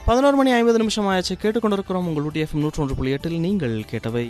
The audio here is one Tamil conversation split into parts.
பதினோரு மணி ஐம்பது நிமிஷம் ஆயாச்சு கேட்டுக்கொண்டிருக்கிறோம் உங்களுடைய எஃப்எம் நூற்றி ஒன்று புள்ளி எட்டில் நீங்கள் கேட்டவை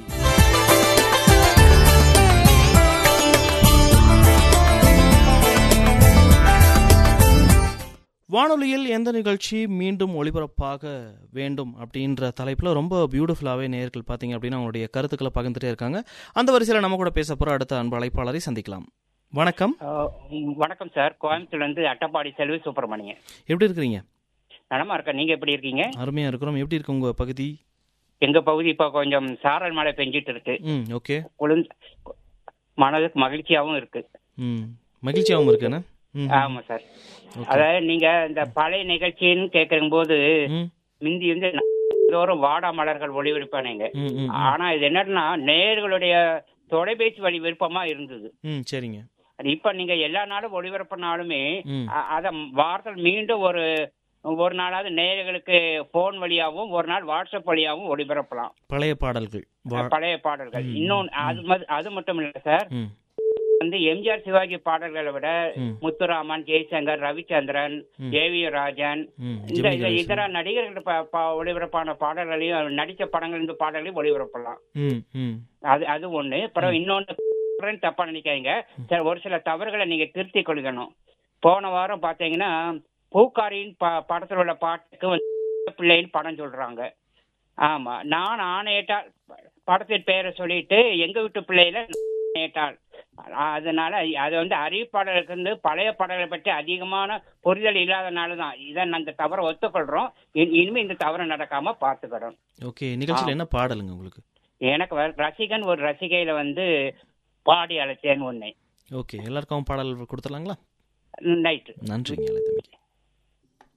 வானொலியில் எந்த நிகழ்ச்சி மீண்டும் ஒளிபரப்பாக வேண்டும் அப்படின்ற தலைப்பில் ரொம்ப பியூட்டிஃபுல்லாகவே நேர்கள் பார்த்தீங்க அப்படின்னா அவங்களுடைய கருத்துக்களை பகிர்ந்துட்டே இருக்காங்க அந்த வரிசையில் நம்ம கூட பேச போகிற அடுத்த அன்பு அழைப்பாளரை சந்திக்கலாம் வணக்கம் அஹ், வணக்கம் சார் கோயம்புத்தூர்ல இருந்து அட்டப்பாடி செல்வி சுப்பிரமணியன் எப்படி இருக்கிறீங்க நலமா இருக்கேன் நீங்க எப்படி இருக்கீங்க அருமையாக இருக்கிறோம் எப்படி இருக்கு உங்கள் பகுதி எங்க பகுதி இப்ப கொஞ்சம் சாரல் மழை பெஞ்சிட்டு இருக்கு ம் ஓகே குளிர்ந்து மனதுக்கு மகிழ்ச்சியாவும் இருக்கு ம் மகிழ்ச்சியாகவும் இருக்குண்ணே ம் ஆமா சார் ஓகே அதாவது நீங்க இந்த பழைய நிகழ்ச்சின்னு கேட்கும் போது ம் மிந்தி வந்து தோறும் வாடா மலர்கள் ஒளிபரப்பானீங்க ம் ம் ஆனா இது என்னன்னா நேயர்களுடைய தொலைபேசி வழி விருப்பமா இருந்தது ம் சரிங்க அது இப்ப நீங்க எல்லா நாளும் ஒளிபரப்பினாலுமே ம் அ- அத வார்த்தை மீண்டும் ஒரு ஒரு நாளாவது நேயர்களுக்கு போன் வழியாவும் ஒரு நாள் வாட்ஸ்அப் வழியாவும் ஒளிபரப்பலாம் பழைய பாடல்கள் வா- பழைய பாடல்கள் ம், இன்னொன்னு அது ம- அது மட்டும் இல்ல சார் ம் வந்து எம்ஜிஆர் சிவாஜி பாடல்களை விட ம் முத்துராமன் ஜெய்சங்கர் ரவிச்சந்திரன் ம். ஏவி ராஜன் ம் இந்த ஜெமினி இந்த கணேசன். இதர நடிகர்கள் ப- ப- ஒளிபரப்பான பாடல்களையும் நடிச்ச படங்கள் இந்த பாடல்களையும் ஒளிபரப்பலாம் ம் ம் அது அது ஒண்ணு அப்புறம் இன்னொன்னு சொல்றேன்னு தப்பா நினைக்காதீங்க சார் ஒரு சில தவறுகளை நீங்க திருத்திக் கொள்கணும் போன வாரம் பாத்தீங்கன்னா பூக்காரின் ப படத்துல உள்ள பாட்டுக்கு வந்து பிள்ளைன்னு படம் சொல்றாங்க ஆமா நான் ஆணையிட்டால் படத்தின் பெயரை சொல்லிட்டு எங்க வீட்டு பிள்ளையில ஆணையிட்டால் அதனால அது வந்து அறிவிப்பாளருக்கு வந்து பழைய பாடல்களை பற்றி அதிகமான புரிதல் இல்லாதனால தான் இதை நான் இந்த தவறை ஒத்துக்கொள்றோம் இனி- இனிமே இந்த தவறு நடக்காம பார்த்துக்கிறோம் ஓகே நிகழ்ச்சியில் என்ன பாடலுங்க உங்களுக்கு எனக்கு வ- ரசிகன் ஒரு ரசிகையில வந்து பாடி அழைச்சேன் உன்னை ஓகே எல்லாருக்கும் பாடல் கொடுத்துடலாங்களா நைட்டு நன்றிங்க தம்பி